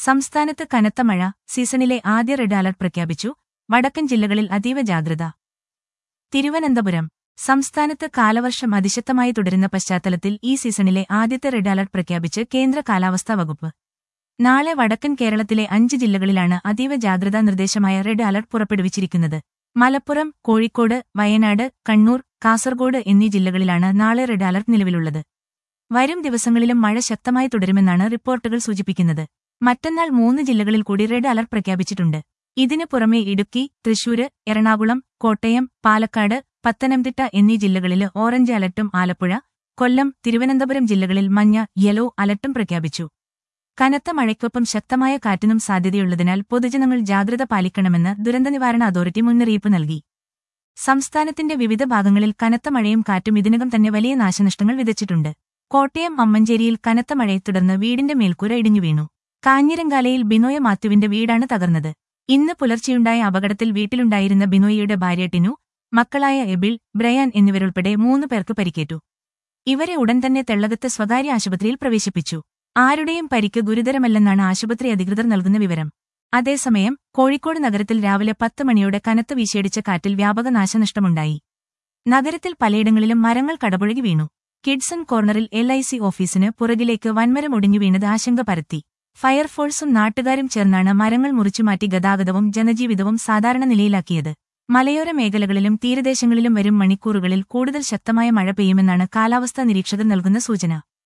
സംസ്ഥാനത്ത് കനത്ത മഴ സീസണിലെ ആദ്യ റെഡ് അലർട്ട് പ്രഖ്യാപിച്ചു വടക്കൻ ജില്ലകളിൽ അതീവ ജാഗ്രത തിരുവനന്തപുരം സംസ്ഥാനത്ത് കാലവർഷം അതിശക്തമായി തുടരുന്ന പശ്ചാത്തലത്തിൽ ഈ സീസണിലെ ആദ്യത്തെ റെഡ് അലർട്ട് പ്രഖ്യാപിച്ച് കേന്ദ്ര കാലാവസ്ഥാ വകുപ്പ് നാളെ വടക്കൻ കേരളത്തിലെ അഞ്ച് ജില്ലകളിലാണ് അതീവ ജാഗ്രതാ നിർദ്ദേശമായ റെഡ് അലർട്ട് പുറപ്പെടുവിച്ചിരിക്കുന്നത് മലപ്പുറം കോഴിക്കോട് വയനാട് കണ്ണൂർ കാസർഗോഡ് എന്നീ ജില്ലകളിലാണ് നാളെ റെഡ് അലർട്ട് നിലവിലുള്ളത് വരും ദിവസങ്ങളിലും മഴ ശക്തമായി തുടരുമെന്നാണ് റിപ്പോർട്ടുകൾ സൂചിപ്പിക്കുന്നത് മറ്റന്നാൾ മൂന്ന് ജില്ലകളിൽ കൂടി റെഡ് അലർട്ട് പ്രഖ്യാപിച്ചിട്ടുണ്ട് ഇതിനു പുറമെ ഇടുക്കി തൃശൂര് എറണാകുളം കോട്ടയം പാലക്കാട് പത്തനംതിട്ട എന്നീ ജില്ലകളിൽ ഓറഞ്ച് അലർട്ടും ആലപ്പുഴ കൊല്ലം തിരുവനന്തപുരം ജില്ലകളിൽ മഞ്ഞ യെല്ലോ അലർട്ടും പ്രഖ്യാപിച്ചു കനത്ത മഴയ്ക്കൊപ്പം ശക്തമായ കാറ്റിനും സാധ്യതയുള്ളതിനാൽ പൊതുജനങ്ങൾ ജാഗ്രത പാലിക്കണമെന്ന് ദുരന്തനിവാരണ അതോറിറ്റി മുന്നറിയിപ്പ് നൽകി സംസ്ഥാനത്തിന്റെ വിവിധ ഭാഗങ്ങളിൽ കനത്ത മഴയും കാറ്റും ഇതിനകം തന്നെ വലിയ നാശനഷ്ടങ്ങൾ വിതച്ചിട്ടുണ്ട് കോട്ടയം അമ്മഞ്ചേരിയിൽ കനത്ത മഴയെ തുടർന്ന് വീടിന്റെ മേൽക്കൂര ഇടിഞ്ഞു വീണു കാഞ്ഞിരങ്കാലയിൽ ബിനോയ മാത്യുവിന്റെ വീടാണ് തകർന്നത് ഇന്ന് പുലർച്ചെയുണ്ടായ അപകടത്തിൽ വീട്ടിലുണ്ടായിരുന്ന ബിനോയിയുടെ ഭാര്യ ടിനു മക്കളായ എബിൾ ബ്രയാൻ എന്നിവരുൾപ്പെടെ മൂന്ന് പേർക്ക് പരിക്കേറ്റു ഇവരെ ഉടൻ തന്നെ തെള്ളകത്ത് സ്വകാര്യ ആശുപത്രിയിൽ പ്രവേശിപ്പിച്ചു ആരുടെയും പരിക്ക് ഗുരുതരമല്ലെന്നാണ് ആശുപത്രി അധികൃതർ നൽകുന്ന വിവരം അതേസമയം കോഴിക്കോട് നഗരത്തിൽ രാവിലെ പത്ത് മണിയോടെ കനത്ത വീശിയടിച്ച കാറ്റിൽ വ്യാപക നാശനഷ്ടമുണ്ടായി നഗരത്തിൽ പലയിടങ്ങളിലും മരങ്ങൾ കടപുഴകി വീണു കിഡ്സൺ കോർണറിൽ എൽ ഐ സി ഓഫീസിന് പുറകിലേക്ക് വൻമരം ഒടിഞ്ഞു വീണത് ആശങ്ക പരത്തി ഫയർഫോഴ്സും നാട്ടുകാരും ചേർന്നാണ് മരങ്ങൾ മുറിച്ചുമാറ്റി ഗതാഗതവും ജനജീവിതവും സാധാരണ നിലയിലാക്കിയത് മലയോര മേഖലകളിലും തീരദേശങ്ങളിലും വരും മണിക്കൂറുകളിൽ കൂടുതൽ ശക്തമായ മഴ പെയ്യുമെന്നാണ് കാലാവസ്ഥാ നിരീക്ഷകർ നൽകുന്ന സൂചന